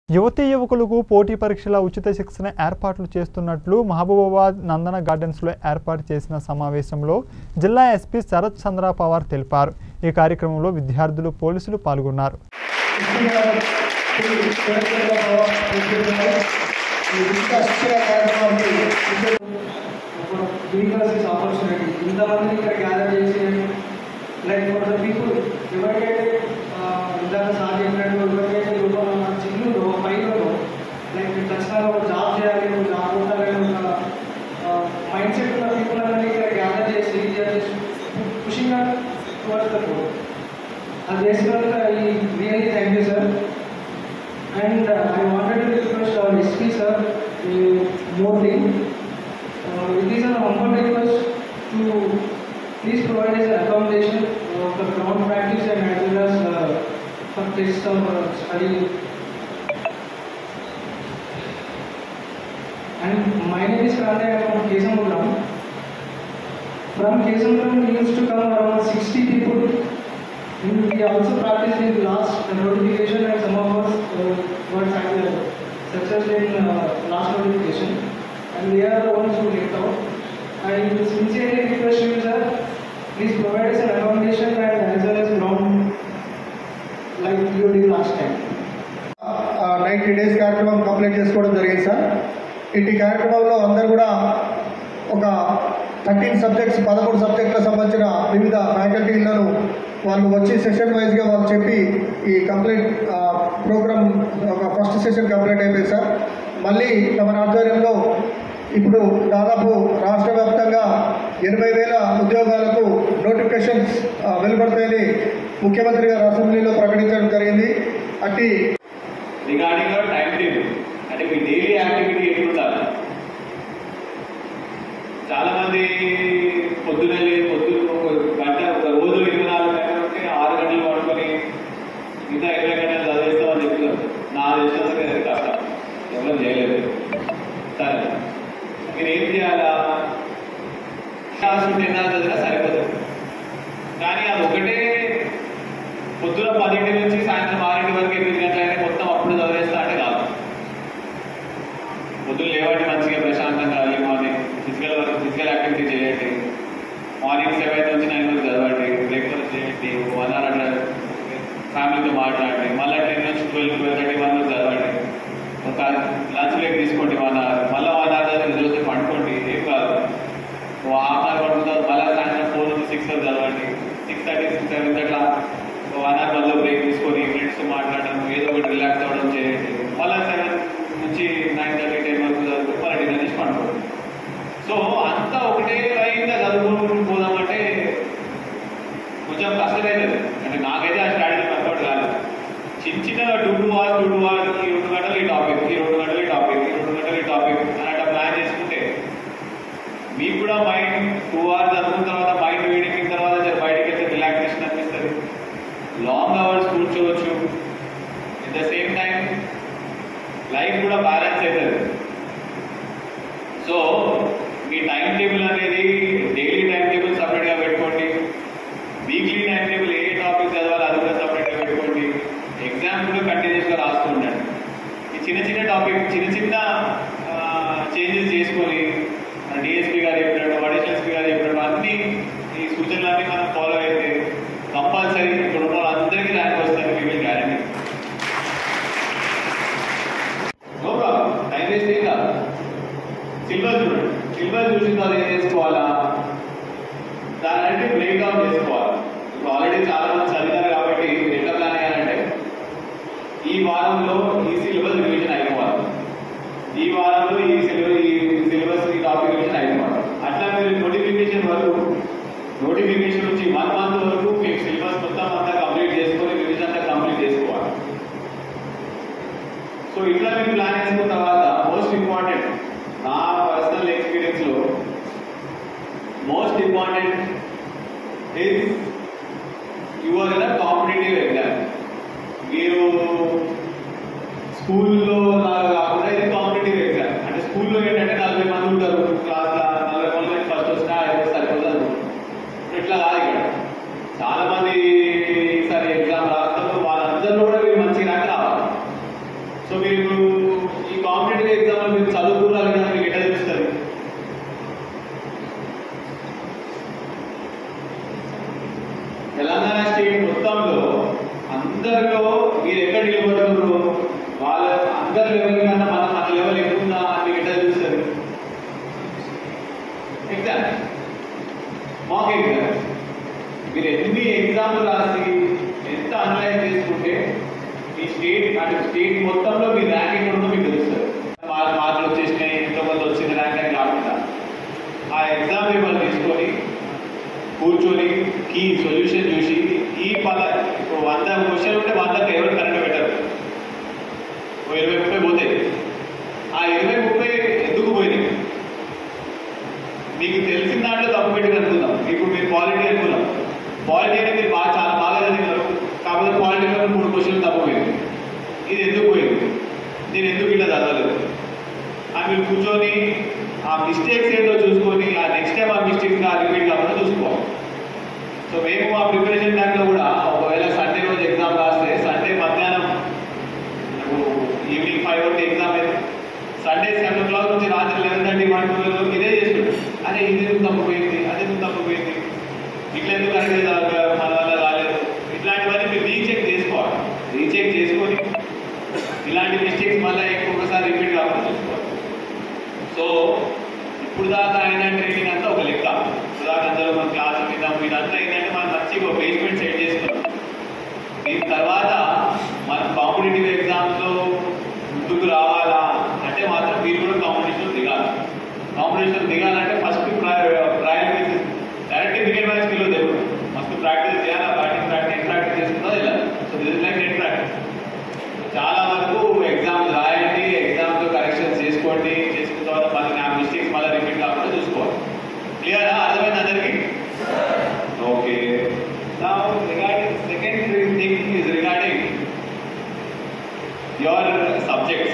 యువతీ యువకులకు పోటీ పరీక్షల ఉచిత శిక్షణ ఏర్పాట్లు చేస్తున్నట్లు మహబూబాబాద్ నందన గార్డెన్స్లో ఏర్పాటు చేసిన సమావేశంలో జిల్లా ఎస్పీ శరత్ చంద్ర పవార్ తెలిపారు ఈ కార్యక్రమంలో విద్యార్థులు పోలీసులు పాల్గొన్నారు గివింగ్ దిస్ ఆపర్చునిటీ ఇంతమందిని ఇక్కడ గ్యాదర్ చేసి లైక్ ఫర్ ద పీపుల్ ఎవరికైతే ఆ, ఇందాక సార్ చెప్పినట్టు ఎవరికైతే రూపంలో మన చిల్లులో పైలో లైక్ ఖచ్చితంగా ఒక జాబ్ చేయాలి ఒక జాబ్ కొట్టాలని ఒక మైండ్ సెట్ ఉన్న పీపుల్ అనేది ఇక్కడ గ్యాదర్ చేసి పుషింగ్ టువర్డ్స్ ద గోల్ అది చేసినందుకు I really thank you sir and I wanted to request our SP sir more thing Uh, it is an humble request to please provide us an accommodation uh, for ground practice and as well as uh, for test of uh, study. And my name is Kande, I am from Kesamugram. From Kesamugram, we used to come around 60 people. And we also practiced in last notification and some of us uh, got success success in uh, last notification. And they are the ones who left out. I sincerely request you, sir, please provide us an accommodation and as well as ground like you did last time. Ninety days కార్యక్రమం complete చేసుకోవడం జరిగింది sir ఇటు కార్యక్రమంలో అందరు కూడా ఒక thirteen subjects పదమూడు సబ్జెక్టులకు సంబంధించిన వివిధ ఫ్యాకల్టీలను వాళ్ళు వచ్చి సెషన్ వైజ్గా వాళ్ళు చెప్పి ఈ కంప్లీట్ ప్రోగ్రామ్ ఒక ఫస్ట్ సెషన్ కంప్లీట్ అయిపోయింది సార్ మళ్ళీ తమ ఆధ్వర్యంలో ఇప్పుడు దాదాపు రాష్ట్ర వ్యాప్తంగా ఎనభై వేల ఉద్యోగాలకు నోటిఫికేషన్స్ ఆ, వెలువడతాయని ముఖ్యమంత్రి గారు అసెంబ్లీలో ప్రకటించడం జరిగింది అట్టి రిగార్డింగ్ యువర్ టైం టేబుల్ అంటే మీ డైలీ యాక్టివిటీ ఎట్లుండాలి చాలా మంది పొద్దున లే- పొద్దున ఒక గంట ఒక రోజు ఇరవై నాలుగు గంటలు ఉంటే ఆరు గంటలు పడుకొని మిగతా ఇరవై గంటలు చదివేస్తామని చెప్తున్నారు నా దేశంలో అది కష్టం ఎవరు చేయలేదు సరే మీరు ఏం చేయాలా క్లాస్ ఉంటే ఎన్నా చదివినా సరిపోతుంది కానీ అది ఒకటే పొద్దున పదింటి నుంచి సాయంత్రం ఆరింటి వరకు ఎనిమిది గంటలైనా మొత్తం అప్పుడు చదివేస్తా అంటే కాదు పొద్దున లేవండి మంచిగా ప్రశాంతంగా early morning physical work physical activity చేయండి మార్నింగ్ సెవెన్ నుంచి నైన్ వరకు చదవండి బ్రేక్ఫాస్ట్ చేయండి వన్ అవర్ అట్లా ఫ్యామిలీతో మాట్లాడండి మళ్ళీ టెన్ నుంచి ట్వెల్వ్ ట్వెల్వ్ థర్టీ వన్ వరకు చదవండి ఒక లంచ్ బ్రేక్ తీసుకోండి వన్ అవర్ మళ్ళీ వన్ అవర్ చదివి రోజు పండుకోండి ఏం కాదు ఓ హాఫ్ అవర్ పడుతుంది మళ్ళీ సాయంత్రం ఫోర్ నుంచి సిక్స్ వరకు చదవండి సిక్స్ థర్టీ సిక్స్ సెవెన్ అట్లా వన్ అవర్ మళ్ళీ బ్రేక్ తీసుకొని ఫ్రెండ్స్తో మాట్లాడడం ఏదో ఒకటి రిలాక్స్ అవ్వడం చేయండి మళ్ళీ సెవెన్ నుంచి నైన్ థర్టీ టెన్ వరకు చదువుతూ మళ్ళీ డిన్నర్ చేసి పండుకోండి సో అంతా ఒకటే లైన్గా చదువుకుంటూ పోదామంటే కొంచెం కష్టమైనది అంటే నాకైతే ఆ స్ట్రాటజీ వర్కౌట్ కాలేదు చిన్న చిన్నగా two two hours two two hours ఈ రెండు గంటలు ఈ టాపిక్ ఈ రెండు గంటలు ఈ టాపిక్ ఈ రెండు గంటలు ఈ టాపిక్ అని అట్లా ప్లాన్ చేసుకుంటే మీకు కూడా మైండ్ టూ అవర్స్ చదువుకున్న తర్వాత మైండ్ వేడెక్కిన తర్వాత జర బయటకి వెళ్తే రిలాక్సేషన్ అనిపిస్తుంది లాంగ్ అవర్స్ కూర్చోవచ్చు at the same time life కూడా బ్యాలెన్స్ అవుతుంది సో మీ టైం టేబుల్ అనేది డైలీ టైం టేబుల్ సపరేట్గా పెట్టుకోండి వీక్లీ టైం టేబుల్ ఏ టాపిక్ చదవాలి అది కూడా సపరేట్గా పెట్టుకోండి ఎగ్జామ్ కూడా కంటిన్యూస్గా రాస్తూ ఉండండి ఈ చిన్న చిన్న టాపిక్ చిన్న చిన్న చేంజెస్ చేసుకొని డిఎస్పీ గారు చెప్పినట్టు అడిషనల్ ఎస్పీ గారు చెప్పినట్టు అన్ని ఈ సూచనలన్నీ మనం ఫాలో అయితే కంపల్సరీ ఇక్కడ ఉన్న వాళ్ళందరికీ ర్యాంక్ వస్తుంది మీ will guarantee no problem time waste ఏం కాదు సిల్వర్ చూడండి సిల్వర్ చూసిన తర్వాత ఏం చేసుకోవాలా దాని అంటే బ్రేక్ డౌన్ చేసుకోవాలి ఇప్పుడు ఆల్రెడీ చాలా మంది చదివారు కాబట్టి ఎట్లా ప్లాన్ అయ్యారంటే ఈ వారంలో ఈ సిలబస్ రివిజన్ అయిపోవాలి ఈ వారంలో ఈ సిలబస్ ఈ సిలబస్ ఈ టాపిక్ రివిజన్ అయిపోవాలి అట్లా మీరు నోటిఫికేషన్ వరకు నోటిఫికేషన్ నుంచి వన్ మంత్ వరకు మీకు సిలబస్ మొత్తం అంతా కంప్లీట్ చేసుకొని రివిజన్ అంతా కంప్లీట్ చేసుకోవాలి సో ఇట్లా మీరు ప్లాన్ చేసుకున్న తర్వాత మోస్ట్ ఇంపార్టెంట్ నా పర్సనల్ ఎక్స్పీరియన్స్ లో most important is your in competitive exam మీరు స్కూల్లో లాగా కాకుండా ఇది కాంపిటేటివ్ ఎగ్జామ్ అంటే స్కూల్లో ఏంటంటే నలభై మంది ఉంటారు క్లాస్లో నలభై మంది ఫస్ట్ వచ్చినా ఐదు సరిపోతుంది ఇట్లా కాదు ఇక్కడ చాలా మంది ఈసారి ఎగ్జామ్ రాస్తారు వాళ్ళందరిలో కూడా మీరు మంచి ర్యాంక్ రావాలి సో మీరు మీకు ఈ కాంపిటేటివ్ ఎగ్జామ్ మీరు చదువుకున్నారు కదా మీకు ఎట్లా తెలుస్తుంది తెలంగాణ స్టేట్ మొత్తంలో అందరిలో మీరు ఎక్కడ నిలబడుతున్నారు వాళ్ళ అందరి లెవెల్ కన్నా మన మన లెవెల్ ఎక్కువ ఉందా అని మీకు ఎట్లా తెలుస్తుంది ఎగ్జామ్ మాక్ ఎగ్జామ్ మీరు ఎన్ని ఎగ్జామ్లు రాసి ఎంత అనలైజ్ చేసుకుంటే మీ స్టేట్ అంటే స్టేట్ మొత్తంలో మీ ర్యాంకింగ్ ఉందో మీకు తెలుస్తుంది మార్క్ మార్కులు వచ్చేసినాయి ఎంతో కొంత వచ్చిన ర్యాంక్ అని కాకుండా ఆ ఎగ్జామ్ పేపర్ తీసుకొని కూర్చొని కీ సొల్యూషన్ చూసి ఈ పద ఇప్పుడు వంద క్వశ్చన్ ఉంటే వందకి ఎవరు కరెక్ట్ పెట్టారు ఓ ఇరవై ముప్పై పోతాయి ఆ ఇరవై ముప్పై ఎందుకు పోయినాయి మీకు తెలిసిన దాంట్లో తప్పు పెట్టి అనుకుందాం ఇప్పుడు మీరు క్వాలిటీ అనుకున్నాం క్వాలిటీ అనేది మీరు బాగా చాలా బాగా చదివినారు కాకపోతే క్వాలిటీలో మూడు క్వశ్చన్లు తప్పు పోయింది ఇది ఎందుకు పోయింది నేను ఎందుకు ఇట్లా చదవలేదు అని మీరు కూర్చొని ఆ మిస్టేక్స్ ఏంటో చూసుకొని ఆ నెక్స్ట్ టైం ఆ మిస్టేక్స్ రిపీట్ కాకుండా చూసుకోవాలి సో మేము మా ప్రిపరేషన్ టైంలో కూడా ఒకవేళ సండే రోజు ఎగ్జామ్ రాస్తే సండే మధ్యాహ్నం ఈవినింగ్ ఫైవ్ వరకు ఎగ్జామ్ అయితే సండే సెవెన్ ఓ క్లాక్ నుంచి రాత్రి లెవెన్ థర్టీ వన్ ట్వెల్వ్ వరకు ఇదే చేస్తుంటాం అరే ఇది ఎందుకు తప్పిపోయింది అది ఎందుకు తప్పిపోయింది ఇట్లా ఎందుకు అనేది మన వల్ల రాలేదు ఇట్లాంటివన్నీ మీరు రీచెక్ చేసుకోవాలి రీచెక్ చేసుకొని ఇలాంటి మిస్టేక్స్ మళ్ళీ ఇంకొకసారి రిపీట్ కాకుండా చూసుకోవాలి సో ఇప్పుడు దాకా అయిన ట్రైనింగ్ అంతా ఒక లెక్క ఇప్పుడు దాకా అందరూ మన క్లాస్ విన్నాం ఇదంతా ఏంటంటే మనం మంచిగా ఒక బేస్మెంట్ సెట్ చేసుకున్నాం దీని తర్వాత మన కాంపిటేటివ్ ఎగ్జామ్స్లో ముందుకు రావాలా అంటే మాత్రం మీరు కూడా కాంపిటీషన్ దిగాలి కాంపిటీషన్ దిగాలంటే first priority direct cricket match కిలో దేవుడు ఫస్ట్ ప్రాక్టీస్ చేయాలి బ్యాటింగ్ ప్రాక్టీస్ ప్రాక్టీస్ చేసుకుందా వెళ్ళాలి so this is like net practice చాలా వరకు ఎగ్జామ్స్ రాయండి ఎగ్జామ్స్ కరెక్షన్స్ చేసుకోండి చేసుకున్న తర్వాత మళ్ళీ నా మిస్టేక్స్ మళ్ళీ రిపీట్ కాకుండా చూసుకోవాలి క్లియరా అర్థమైంది అందరికీ ఓకే నా regarding second thing is regarding your subjects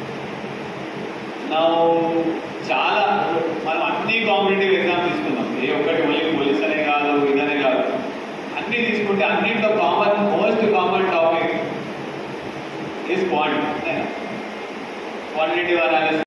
నా చాలా మనం అన్ని కాంపిటేటివ్ ఎగ్జామ్ తీసుకుందాం ఏ ఒక్కటి ఓన్లీ పోలీస్ అనే కాదు ఇదనే కాదు అన్ని తీసుకుంటే అన్నింటిలో common most common topic is quant. Quantitative analysis.